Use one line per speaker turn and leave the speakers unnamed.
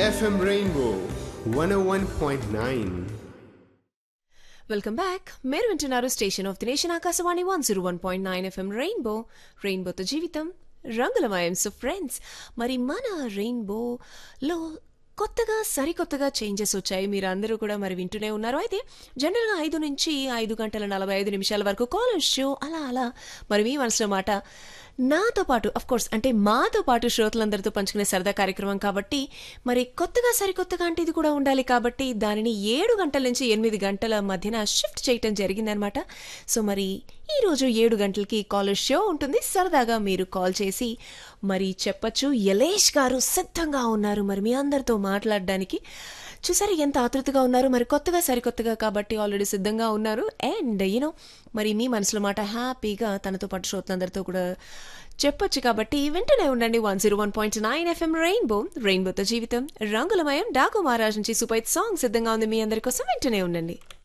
FM Rainbow 101.9.
Welcome back మీరు వింటున్నారు station of the nation Akashvani one zero one point nine FM Rainbow రెయిన్బోతో జీవితం రంగులమయం సో ఫ్రెండ్స్ మరి మన రెయిన్బోలో కొత్తగా సరికొత్తగా చేంజెస్ వచ్చాయి మీరు అందరూ కూడా మరి వింటూనే ఉన్నారు అయితే జనరల్గా ఐదు నుంచి ఐదు గంటల నలభై ఐదు నిమిషాల వరకు కాలేజ్ షో అలా అలా మరి మీ మనసులో మాట నాతో పాటు అఫ్ కోర్స్ అంటే మాతో పాటు శ్రోతలందరితో పంచుకునే సరదా కార్యక్రమం కాబట్టి మరి కొత్తగా సరికొత్తగా అంటే ఇది కూడా ఉండాలి కాబట్టి దానిని ఏడు గంటల నుంచి ఎనిమిది గంటల మధ్యన షిఫ్ట్ చేయటం జరిగిందనమాట సో మరి ఈరోజు ఏడు గంటలకి కాలేజ్ షో ఉంటుంది సరదాగా మీరు కాల్ చేసి మరి చెప్పచ్చు యలేష్ గారు సిద్ధంగా ఉన్నారు మరి మీ అందరితో మాట్లాడడానికి చూసారు ఎంత ఆతృతగా ఉన్నారు మరి కొత్తగా సరికొత్తగా కాబట్టి ఆల్రెడీ సిద్ధంగా ఉన్నారు అండ్ యూనో మరి మీ మనసులో మాట హ్యాపీగా తనతో పాటు శ్రోతలందరితో కూడా చెప్పొచ్చు కాబట్టి వెంటనే ఉండండి one zero one point nine FM Rainbow రెయిన్బోతో జీవితం రంగులమయం డాకు మహారాజ్ నుంచి సూపర్ సాంగ్ సిద్ధంగా ఉంది మీ అందరి కోసం వెంటనే ఉండండి